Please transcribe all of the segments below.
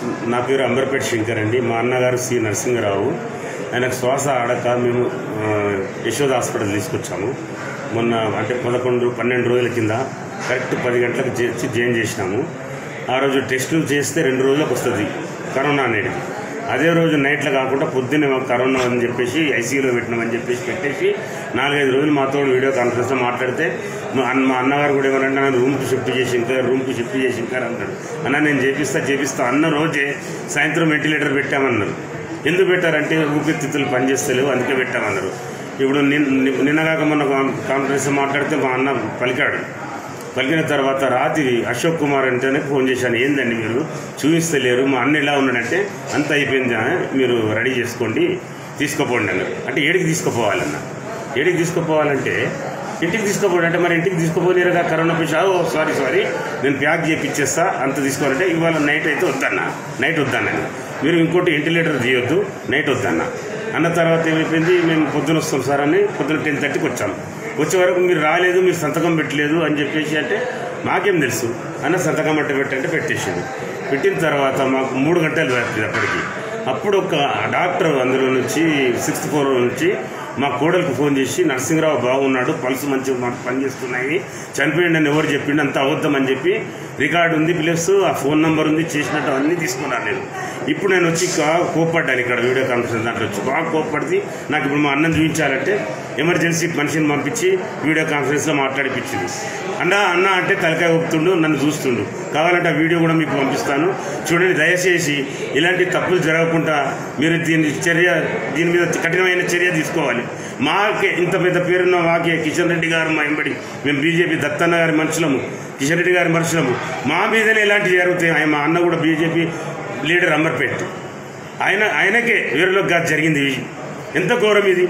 నా పేరు అంబర్పేట శంకర్ అండి మా అన్నగారు సి నరసింహరావు ఆయనకు శ్వాస ఆడక మేము ఆ, యశోద హాస్పిటల్ తీసుకొచ్చాము మొన్న అంటే పదకొండు పన్నెండు రోజుల కింద కరెక్ట్ పది గంటలకు చేసి జాయిన్ చేసినాము ఆ రోజు టెస్టులు చేస్తే రెండు రోజులకు వస్తుంది కరోనా అనేది అదే రోజు నైట్లో కాకుండా పొద్దున్నే మాకు కరోనా అని చెప్పేసి ఐసీయూలో పెట్టినామని చెప్పేసి పెట్టేసి నాలుగైదు రోజులు మాతో వీడియో కాన్ఫరెన్స్లో మాట్లాడితే మా అన్న మా అన్నగారు కూడా ఏమనంటే నన్ను రూమ్కి షిఫ్ట్ చేసి ఇంకా రూమ్కి షిఫ్ట్ చేసి ఇంకా అన్నాడు అన్న నేను చేపిస్తా చేపిస్తా అన్న రోజే సాయంత్రం వెంటిలేటర్ పెట్టామన్నారు ఎందుకు పెట్టారంటే ఊపిరితిత్తులు పనిచేస్తలేవు అందుకే పెట్టామన్నారు ఇప్పుడు నిన్న నిన్నగాక మొన్న కాన్- కాన్ఫరెన్స్ మాట్లాడితే మా అన్న పలికాడు పలికిన తర్వాత రాత్రి అశోక్ కుమార్ అంటేనే ఫోన్ చేశాను ఏందండి మీరు చూపిస్తలేరు మా అన్న ఎలా ఉన్నాడంటే అంత అయిపోయింది ఆ, మీరు రెడీ చేసుకోండి తీసుకుపోండి అన్నారు అంటే ఏడికి తీసుకుపోవాలన్న ఏడికి తీసుకుపోవాలంటే ఇంటికి తీసుకుపోండి అంటే మరి ఇంటికి తీసుకుపోలేరుగా corona patient oh sorry sorry నేను ప్యాక్ చేపిచ్చేస్తా అంత తీసుకోవాలంటే ఇవాళ నైట్ అయితే వద్దన్న నైట్ వద్దన్నది మీరు ఇంకోటి వెంటిలేటర్ తీయొద్దు నైట్ వద్దన్న అన్న తర్వాత ఏమైపోయింది మేము పొద్దున వస్తాం సార్ అని పొద్దున టెన్ థర్టీకి వచ్చాం వచ్చే వరకు మీరు రాలేదు మీరు సంతకం పెట్టలేదు అని చెప్పేసి అంటే మాకేం తెలుసు అన్న సంతకం అట్ట పెట్టంటే పెట్టేసింది పెట్టిన తర్వాత మాకు మూడు గంటలు పట్టింది అప్పటికి అప్పుడు ఒక డాక్టర్ అందులో నుంచి సిక్స్త్ ఫ్లోర్ నుంచి మా కోడలికి ఫోన్ చేసి నరసింహరావు బాగున్నాడు పల్స్ మంచిగా మాకు పనిచేస్తున్నాయి చనిపోయింది అని ఎవరు చెప్పిండు అంత అవద్దమని చెప్పి రికార్డు ఉంది ప్లస్ ఆ ఫోన్ నంబర్ ఉంది చేసినట్టు అన్నీ తీసుకున్నాను నేను ఇప్పుడు నేను వచ్చి కా- కోప్పడ్డాను ఇక్కడ వీడియో కాన్ఫరెన్స్ దాంట్లో వచ్చి బాగా కోప్పడితే నాకు ఇప్పుడు మా అన్నం చూపించాలంటే ఎమర్జెన్సీ మనిషిని పంపించి వీడియో కాన్ఫరెన్స్లో మాట్లాడిపించింది అన్న అన్న అంటే తలకాయ ఊపుతుండు నన్ను చూస్తుండు కావాలంటే ఆ వీడియో కూడా మీకు పంపిస్తాను చూడండి దయచేసి ఇలాంటి తప్పులు జరగకుండా మీరు దీని చర్య దీని మీద కఠినమైన చర్య తీసుకోవాలి మాకే ఇంత పెద్ద పేరున్న మాకే కిషన్ రెడ్డి గారు మా ఎంబడి మేము బీజేపీ దత్తన్న గారి మనుషులము కిషన్ రెడ్డి గారి మనుషులము మా మీదనే ఇలాంటివి జరుగుతాయి ఆయన మా అన్న కూడా బీజేపీ లీడర్ అమర్పేట్ ఆయన ఆయనకే వేరులో కాదు జరిగింది ఇది. ఎంత ఘోరం ఇది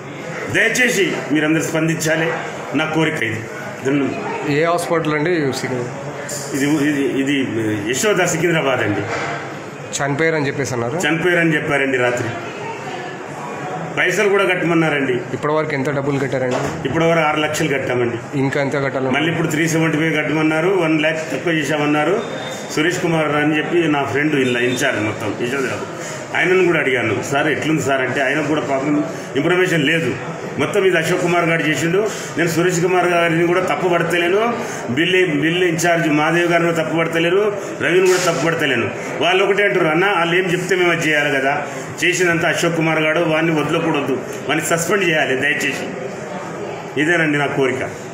దయచేసి మీరందరూ స్పందించాలి నా కోరిక ఇది ధన్యం. ఏ హాస్పిటల్ అండి ఇది ఇది ఇది యశోద సికింద్రాబాద్ అండి చనిపోయారని చెప్పేసి అన్నారు చనిపోయారని చెప్పారండి రాత్రి పైసలు కూడా కట్టమన్నారండి ఇప్పటి వరకు ఎంత డబ్బులు కట్టారండి ఇప్పటి వరకు ఆరు లక్షలు కట్టామండి ఇంకా ఎంత కట్టాలి మళ్ళీ ఇప్పుడు త్రీ సెవెంటీ ఫైవ్ కట్టమన్నారు వన్ ల్యాక్ తక్కువ చేశామన్నారు సురేష్ కుమార్ అని చెప్పి నా ఫ్రెండ్ ఇలా ఇన్ఛార్జ్ మొత్తం యశోదరావు ఆయనను కూడా అడిగాను సార్ ఎట్లుంది సార్ అంటే ఆయనకు కూడా పాపం ఇన్ఫర్మేషన్ లేదు మొత్తం ఇది అశోక్ కుమార్ గారు చేసిండు నేను సురేష్ కుమార్ గారిని కూడా తప్పు పడతలేను బిల్లు బిల్లు ఇన్ఛార్జ్ మాదేవ్ గారిని కూడా తప్పు పడతలేరు రవిని కూడా తప్పు పడతలేను వాళ్ళు ఒకటే అంటారు అన్న వాళ్ళు ఏం చెప్తే మేము అది చేయాలి కదా చేసినంత అశోక్ కుమార్ గారు వాడిని వదలకూడదు వాడిని సస్పెండ్ చేయాలి దయచేసి ఇదేనండి నా కోరిక